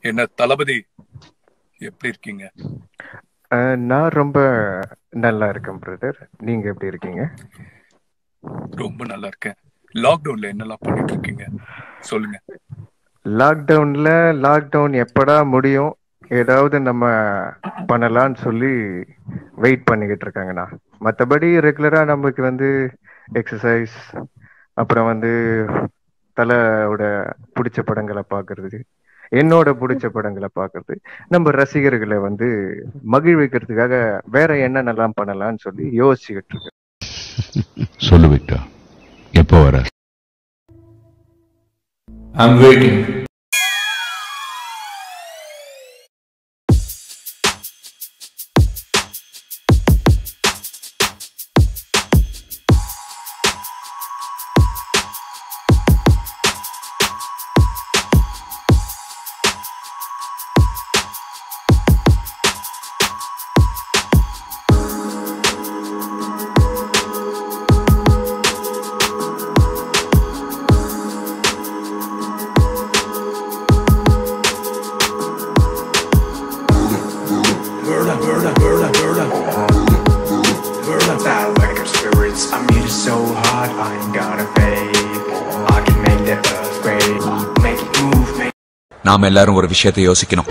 என்ன தளபதி எப்படி இருக்கீங்க அஹ், நான் ரொம்ப நல்லா இருக்கேன் பிரதர் நீங்க எப்படி இருக்கீங்க ரொம்ப நல்லா இருக்கேன் லாக்டவுன்ல என்னெல்லாம் பண்ணிட்டு இருக்கீங்க சொல்லுங்க லாக்டவுன்ல லாக்டவுன் எப்படா முடியும் ஏதாவது நம்ம பண்ணலாம்னு சொல்லி வெயிட் பண்ணிக்கிட்டு இருக்காங்கண்ணா மற்றபடி ரெகுலரா நமக்கு வந்து எக்ஸசைஸ் அப்புறம் வந்து தலையோட பிடிச்ச படங்களை பார்க்கறது என்னோட பிடிச்ச படங்களை பார்க்கறது நம்ம ரசிகர்களை வந்து மகிழ்விக்கிறதுக்காக வேற என்னென்னலாம் பண்ணலாம்னு சொல்லி யோசிச்சுக்கிட்டு இருக்கேன் சொல்லு விக்டா எப்போ வர I'm waiting. Verda, verda, verda, verda. Verda. That wake up spirits, I'm here so hard, I ain't gonna fade. I can make the earthquake, make it move, make நாம எல்லாரும் ஒரு விஷயத்தை யோசிக்கணும்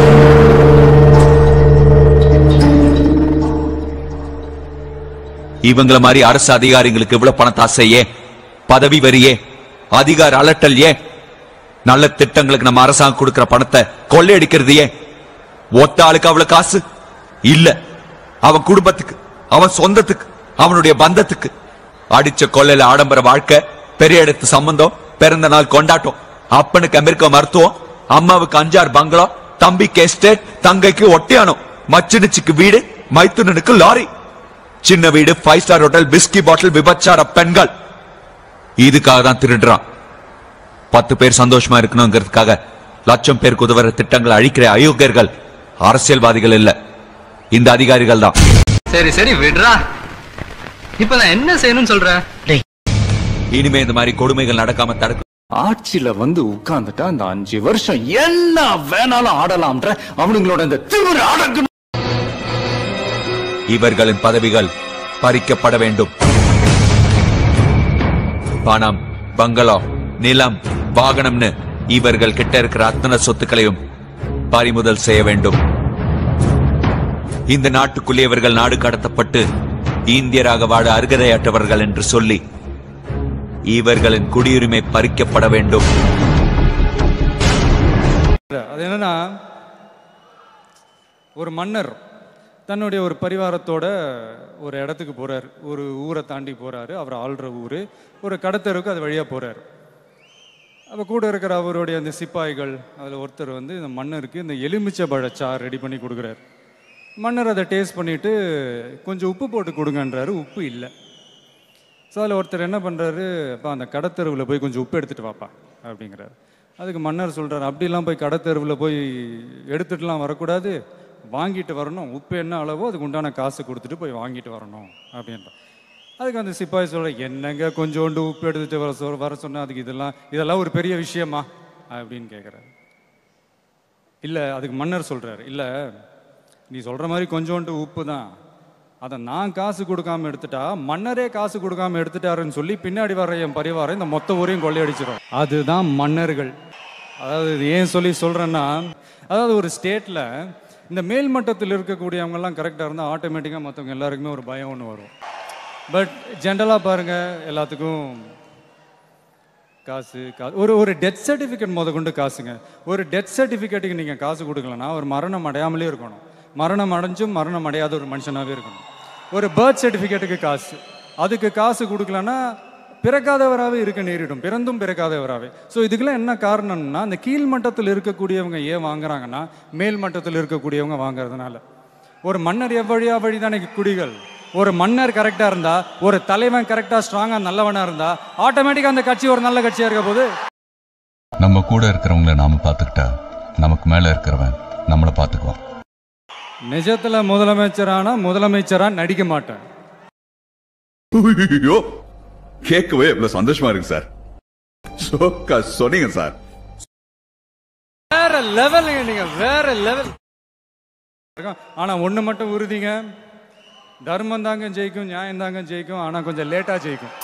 இவங்கள மாதிரி அரசு அதிகாரிகளுக்கு இவ்வளவு பணத்தாசை ஏன் பதவி வரியே அதிகார அலட்டல் ஏன் நல்ல திட்டங்களுக்கு நம்ம அரசாங்கம் கொடுக்கிற பணத்தை கொள்ளையடிக்கிறது ஏன் ஒத்த ஆளுக்கு அவ்வளவு காசு இல்ல அவன் குடும்பத்துக்கு அவன் சொந்தத்துக்கு அவனுடைய பந்தத்துக்கு அடிச்ச கொள்ளையில ஆடம்பர வாழ்க்கை பெரிய இடத்து சம்பந்தம் பிறந்த நாள் கொண்டாட்டம் அப்பனுக்கு அமெரிக்கா மருத்துவம் அம்மாவுக்கு அஞ்சாறு பங்களா தம்பிக்கு எஸ்டேட் தங்கைக்கு ஒட்டியானம் மச்சினிச்சுக்கு வீடு மைத்துனனுக்கு லாரி சின்ன வீடு ஃபைவ் ஸ்டார் ஹோட்டல் பிஸ்கி பாட்டில் விபச்சார பெண்கள் இதுக்காக தான் திருடுறான் பத்து பேர் சந்தோஷமா இருக்கணுங்கிறதுக்காக லட்சம் பேருக்கு உதவுற திட்டங்களை அழிக்கிற அயோக்கியர்கள் அரசியல்வாதிகள் இல்ல இந்த அதிகாரிகள் தான் சரி சரி விடுறா இப்ப நான் என்ன செய்யணும்னு சொல்ற இனிமே இந்த மாதிரி கொடுமைகள் நடக்காம தடுக்க ஆட்சியில வந்து உட்கார்ந்துட்டா அந்த அஞ்சு வருஷம் என்ன வேணாலும் ஆடலாம்ன்ற அவனுங்களோட இந்த திமிரு அடக்கணும் இவர்களின் பதவிகள் பறிக்கப்பட வேண்டும் பணம் பங்களா நிலம் வாகனம்னு இவர்கள் கிட்ட இருக்கிற அத்தனை சொத்துக்களையும் பறிமுதல் செய்ய வேண்டும் இந்த நாட்டுக்குள்ளே இவர்கள் நாடு கடத்தப்பட்டு இந்தியராக வாழ அருகதையற்றவர்கள் என்று சொல்லி இவர்களின் குடியுரிமை பறிக்கப்பட வேண்டும் அது என்னன்னா ஒரு மன்னர் தன்னுடைய ஒரு பரிவாரத்தோட ஒரு இடத்துக்கு போறார் ஒரு ஊரை தாண்டி போறாரு அவர் ஆள்ற ஊர் ஒரு கடத்தருக்கு அது வழியா போறாரு அப்போ கூட இருக்கிற அவருடைய அந்த சிப்பாய்கள் அதில் ஒருத்தர் வந்து இந்த மன்னருக்கு இந்த எலுமிச்சை பழச்சாறு ரெடி பண்ணி கொடுக்குறாரு மன்னர் அதை டேஸ்ட் பண்ணிட்டு கொஞ்சம் உப்பு போட்டு கொடுங்கன்றாரு உப்பு இல்லை ஸோ அதில் ஒருத்தர் என்ன பண்ணுறாரு அப்பா அந்த கடத்தெருவில் போய் கொஞ்சம் உப்பு எடுத்துகிட்டு வாப்பா அப்படிங்கிறாரு அதுக்கு மன்னர் சொல்கிறார் அப்படிலாம் போய் கடத்தெருவில் போய் எடுத்துட்டுலாம் வரக்கூடாது வாங்கிட்டு வரணும் உப்பு என்ன அளவோ அதுக்கு உண்டான காசு கொடுத்துட்டு போய் வாங்கிட்டு வரணும் அப்படின்ற அதுக்கு அந்த சிப்பாய் சொல்ற என்னங்க கொஞ்சோண்டு உப்பு எடுத்துட்டு வர சொல் வர சொன்னா அதுக்கு இதெல்லாம் இதெல்லாம் ஒரு பெரிய விஷயமா அப்படின்னு கேட்குறாரு இல்லை அதுக்கு மன்னர் சொல்றாரு இல்லை நீ சொல்ற மாதிரி கொஞ்சோண்டு உப்பு தான் அதை நான் காசு கொடுக்காம எடுத்துட்டா மன்னரே காசு கொடுக்காம எடுத்துட்டாருன்னு சொல்லி பின்னாடி வர்ற என் பரிவாரம் இந்த மொத்த ஊரையும் கொள்ளையடிச்சிடும் அதுதான் மன்னர்கள் அதாவது இது ஏன் சொல்லி சொல்றேன்னா அதாவது ஒரு ஸ்டேட்ல இந்த மேல்மட்டத்தில் இருக்கக்கூடியவங்க எல்லாம் கரெக்டாக இருந்தால் ஆட்டோமேட்டிக்காக மற்றவங்க எல்லாருக்குமே ஒரு பயம் ஒன்று வரும் பட் ஜென்ரலாக பாருங்க எல்லாத்துக்கும் காசு காசு ஒரு ஒரு டெத் சர்டிஃபிகேட் முத கொண்டு காசுங்க ஒரு டெத் சர்டிஃபிகேட்டுக்கு நீங்கள் காசு கொடுக்கலன்னா ஒரு மரணம் அடையாமலே இருக்கணும் மரணம் அடைஞ்சும் மரணம் அடையாத ஒரு மனுஷனாகவே இருக்கணும் ஒரு பர்த் சர்டிஃபிகேட்டுக்கு காசு அதுக்கு காசு கொடுக்கலன்னா பிறக்காதவராகவே இருக்க நேரிடும் பிறந்தும் பிறக்காதவராகவே ஸோ இதுக்கெல்லாம் என்ன காரணம்னா இந்த கீழ் மட்டத்தில் இருக்கக்கூடியவங்க ஏன் வாங்குறாங்கன்னா மேல் மட்டத்தில் இருக்கக்கூடியவங்க வாங்குறதுனால ஒரு மன்னர் எவ்வழியா வழி தானே குடிகள் ஒரு மன்னர் கரெக்டாக இருந்தா ஒரு தலைவன் கரெக்டாக ஸ்ட்ராங்காக நல்லவனாக இருந்தா ஆட்டோமேட்டிக்காக அந்த கட்சி ஒரு நல்ல கட்சியாக இருக்க போது நம்ம கூட இருக்கிறவங்கள நாம பார்த்துக்கிட்டா நமக்கு மேல இருக்கிறவன் நம்மளை பார்த்துக்குவான் நிஜத்துல முதலமைச்சரானா முதலமைச்சரா நடிக்க மாட்டேன் ஐயோ கேட்கவே இவ்வளவு சந்தோஷமா இருக்கு சார் சொன்னீங்க சார் வேற லெவலுங்க நீங்க வேற லெவல் ஆனா ஒண்ணு மட்டும் உறுதிங்க தர்மம் தாங்க ஜெயிக்கும் நியாயம் தாங்க ஜெயிக்கும் ஆனா கொஞ்சம் லேட்டா ஜெயிக்கும்